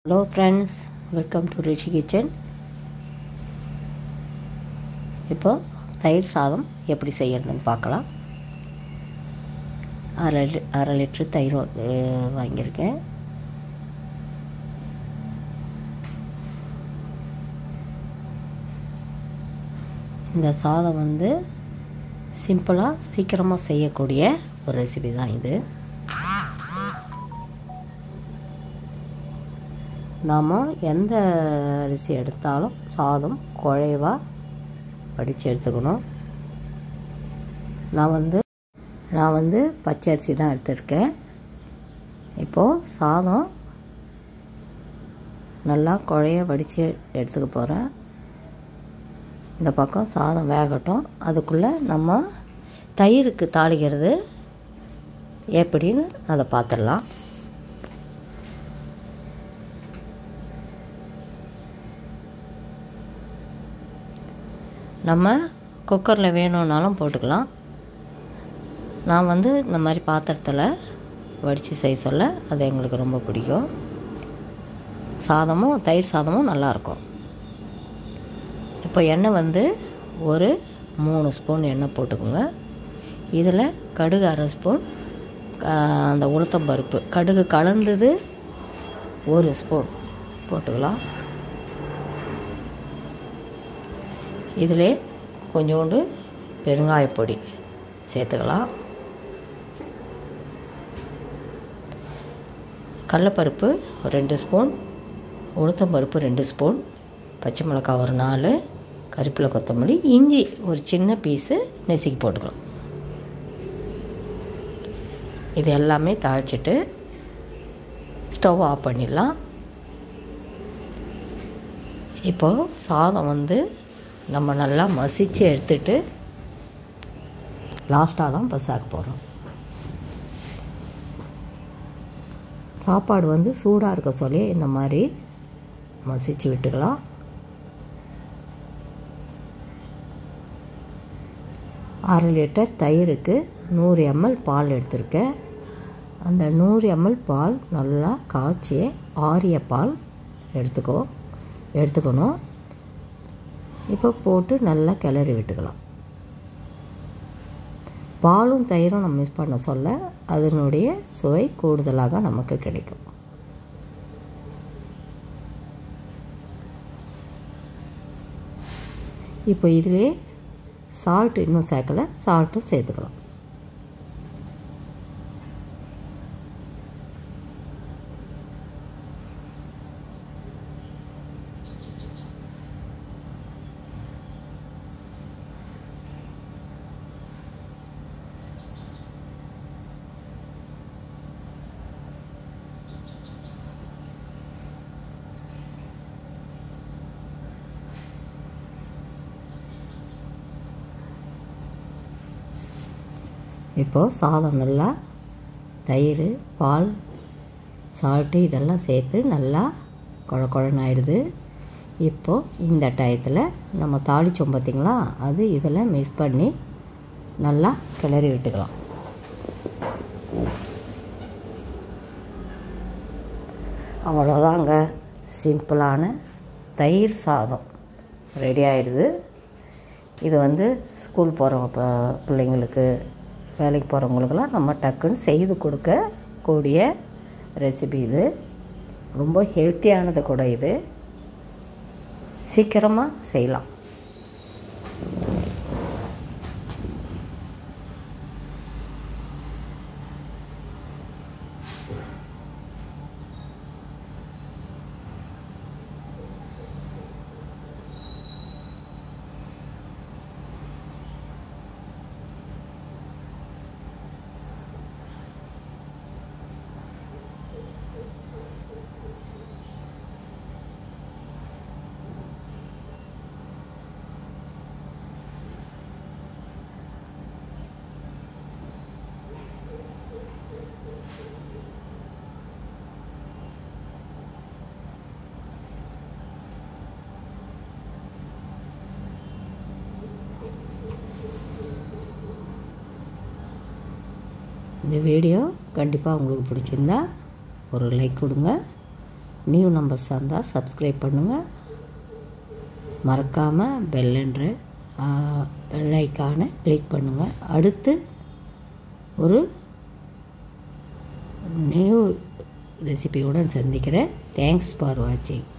hello friends welcome to Rishi kitchen இப்போ தயிர் சாதம் எப்படி செய்யறதுன்னு பார்க்கலாம் அரை லி அரை லிட்ரு தயிர் வா- அஹ் வாங்கியிருக்கேன் இந்த சாதம் வந்து சிம்பிளாக சீக்கிரமாக செய்யக்கூடிய ஒரு ரெசிபி தான் இது நாம் எந்த அரிசி எடுத்தாலும் சாதம் குழைவாக வடித்து எடுத்துக்கணும் நான் வந்து நான் வந்து பச்சை அரிசி தான் எடுத்திருக்கேன் இப்போது சாதம் நல்லா குழைய வடித்து எடுத்துக்க போகிறேன் இந்த பக்கம் சாதம் வேகட்டும் அதுக்குள்ளே நம்ம தயிருக்கு தாளிக்கிறது எப்படின்னு அதை பார்த்துடலாம் நம்ம குக்கரில் வேணும்னாலும் போட்டுக்கலாம் நான் வந்து இந்த மாதிரி பாத்திரத்தில் வடித்து செய்ய சொல்ல அது எங்களுக்கு ரொம்ப பிடிக்கும் சாதமும் தயிர் சாதமும் நல்லாயிருக்கும் இப்போ எண்ணெய் வந்து ஒரு மூணு ஸ்பூன் எண்ணெய் போட்டுக்கோங்க இதில் கடுகு அரை ஸ்பூன் ஆஹ், அந்த உளுத்தம் பருப்பு கடுகு கலந்தது ஒரு ஸ்பூன் போட்டுக்கலாம் இதிலே கொஞ்சோண்டு பெருங்காயப்பொடி சேர்த்துக்கலாம் கடலப்பருப்பு ஒரு ரெண்டு ஸ்பூன் உளுத்தம்பருப்பு ரெண்டு ஸ்பூன் பச்சை மிளகாய் ஒரு நாலு கருப்பிலை கொத்தமல்லி இஞ்சி ஒரு சின்ன பீஸு நெசுக்கி போட்டுக்கலாம் இது எல்லாமே தாளிச்சிட்டு ஸ்டவ் ஆஃப் பண்ணிடலாம் இப்போது சாதம் வந்து நம்ம நல்லா மசித்து எடுத்துட்டு லாஸ்ட்டாக தான் பசாக்க போகிறோம் சாப்பாடு வந்து சூடாக இருக்க சொல்லி இந்த மாதிரி மசிச்சு விட்டுக்கலாம் அரை லிட்டர் தயிருக்கு நூறு எம்எல் பால் எடுத்திருக்கேன் அந்த நூறு எம்எல் பால் நல்லா காய்ச்சி ஆரிய பால் எடுத்துக்கோ எடுத்துக்கணும் இப்போ போட்டு நல்லா கிளறி விட்டுக்கலாம் பாலும் தயிரும் நம்ம மிஸ் பண்ண சொல்ல அதனுடைய சுவை கூடுதலாக நமக்கு கிடைக்கும் இப்போ இதிலே சால்ட் இன்னும் சேர்க்கலை சால்ட்டும் சேர்த்துக்கலாம் இப்போது சாதம் நல்லா தயிர் பால் சால்ட்டு இதெல்லாம் சேர்த்து நல்லா குழ குழன்னு ஆயிடுது இப்போது இந்த டயத்தில் நம்ம தாளிச்சோம் பார்த்திங்களா அது இதில் மிக்ஸ் பண்ணி நல்லா கிளறி விட்டுக்கலாம் அவ்வளோதாங்க சிம்பிளான தயிர் சாதம் ரெடி ஆயிடுது இது வந்து ஸ்கூல் போகிற ப- பிள்ளைங்களுக்கு வேலைக்கு போகிறவங்களுக்கெல்லாம் நம்ம டக்குன்னு செய்து கொடுக்க கூடிய ரெசிபி இது ரொம்ப ஹெல்த்தியானது கூட இது சீக்கிரமாக செய்யலாம் இந்த வீடியோ கண்டிப்பாக உங்களுக்கு பிடிச்சிருந்தா ஒரு லைக் கொடுங்க நியூ நம்பர்ஸாக இருந்தால் சப்ஸ்கிரைப் பண்ணுங்கள் மறக்காமல் பெல்லுன்ற பெல் ஐக்கானை கிளிக் பண்ணுங்கள் அடுத்து ஒரு நியூ ரெசிபியுடன் சந்திக்கிறேன் தேங்க்ஸ் ஃபார் வாட்சிங்